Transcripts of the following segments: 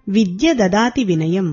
విద్య దదాతి వినయం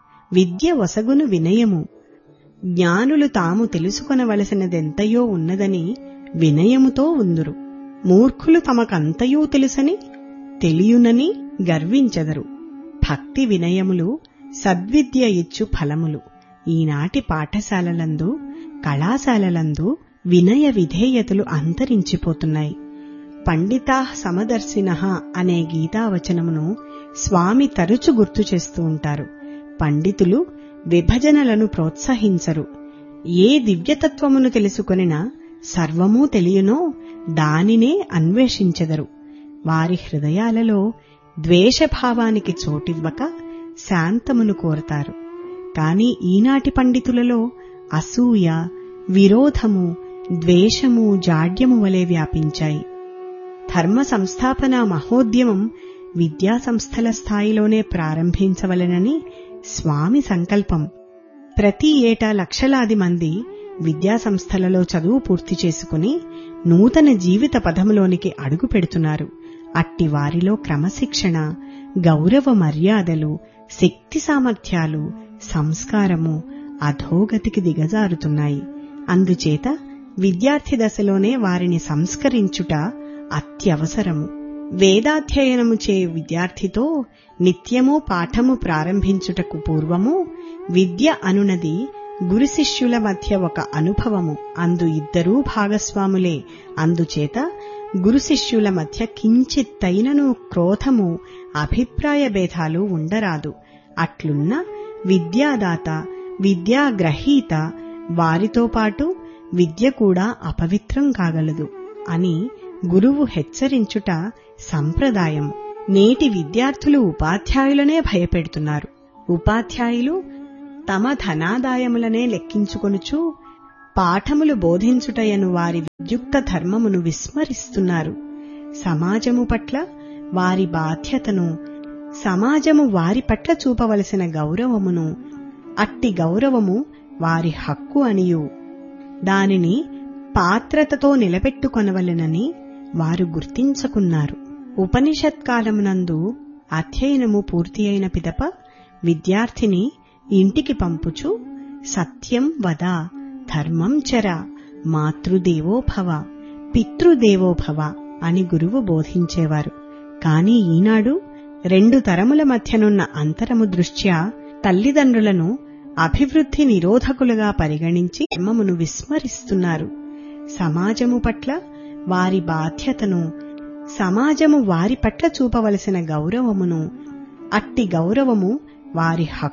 విద్య వసగును వినయము జ్ఞానులు తాము తెలుసుకొనవలసినదెంతయో ఉన్నదని వినయముతో ఉందురు మూర్ఖులు తమకంతయూ తెలుసని తెలియునని గర్వించెదరు భక్తి వినయములు సద్విద్య ఇచ్చు ఫలములు ఈనాటి పాఠశాలలందు కళాశాలలందు వినయ విధేయతలు అంతరించిపోతున్నాయి పండితా సమదర్శిన అనే గీతావచనమును స్వామి తరచు గుర్తు చేస్తూ ఉంటారు పండితులు విభజనలను ప్రోత్సహించరు ఏ దివ్యతత్వమును తెలుసుకొనినా సర్వమూ తెలియనో దానినే అన్వేషించెదరు వారి హృదయాలలో ద్వేషభావానికి చోటివ్వక శాంతమును కోరతారు కాని ఈనాటి పండితులలో అసూయ విరోధము ద్వేషము జాడ్యము వలె వ్యాపించాయి ధర్మ సంస్థాపన మహోద్యమం విద్యా సంస్థల స్థాయిలోనే ప్రారంభించవలెనని స్వామి సంకల్పం ప్రతి ఏటా లక్షలాది మంది విద్యా సంస్థలలో చదువు పూర్తి చేసుకుని నూతన జీవిత పదములోనికి అడుగు పెడుతున్నారు అట్టి వారిలో క్రమశిక్షణ గౌరవ మర్యాదలు శక్తి సామర్థ్యాలు సంస్కారము అధోగతికి దిగజారుతున్నాయి అందుచేత విద్యార్థి దశలోనే వారిని సంస్కరించుట అత్యవసరము వేదాధ్యయనము చే విద్యార్థితో నిత్యము పాఠము ప్రారంభించుటకు పూర్వము విద్య అనునది గురు శిష్యుల మధ్య ఒక అనుభవము అందు ఇద్దరూ భాగస్వాములే అందుచేత గురు శిష్యుల మధ్య కించిత్తైనను క్రోధము అభిప్రాయ భేదాలు ఉండరాదు అట్లున్న విద్యాదాత విద్యాగ్రహీత వారితో పాటు విద్య కూడా అపవిత్రం కాగలదు అని గురువు హెచ్చరించుట సంప్రదాయం నేటి విద్యార్థులు ఉపాధ్యాయులనే భయపెడుతున్నారు ఉపాధ్యాయులు తమ ధనాదాయములనే లెక్కించుకొనుచు పాఠములు బోధించుటయను వారి విద్యుక్త ధర్మమును విస్మరిస్తున్నారు సమాజము పట్ల వారి బాధ్యతను సమాజము వారి పట్ల చూపవలసిన గౌరవమును అట్టి గౌరవము వారి హక్కు అనియు దానిని పాత్రతతో నిలబెట్టుకొనవలెనని వారు గుర్తించుకున్నారు ఉపనిషత్కాలమునందు అధ్యయనము పూర్తి అయిన పిదప విద్యార్థిని ఇంటికి పంపుచు సత్యం వద ధర్మం చర మాతృదేవోభవ పితృదేవోభవ అని గురువు బోధించేవారు కాని ఈనాడు రెండు తరముల మధ్యనున్న అంతరము దృష్ట్యా తల్లిదండ్రులను అభివృద్ధి నిరోధకులుగా పరిగణించి ధర్మమును విస్మరిస్తున్నారు సమాజము పట్ల వారి బాధ్యతను సమాజము వారి పట్ల చూపవలసిన గౌరవమును అట్టి గౌరవము వారి హక్కు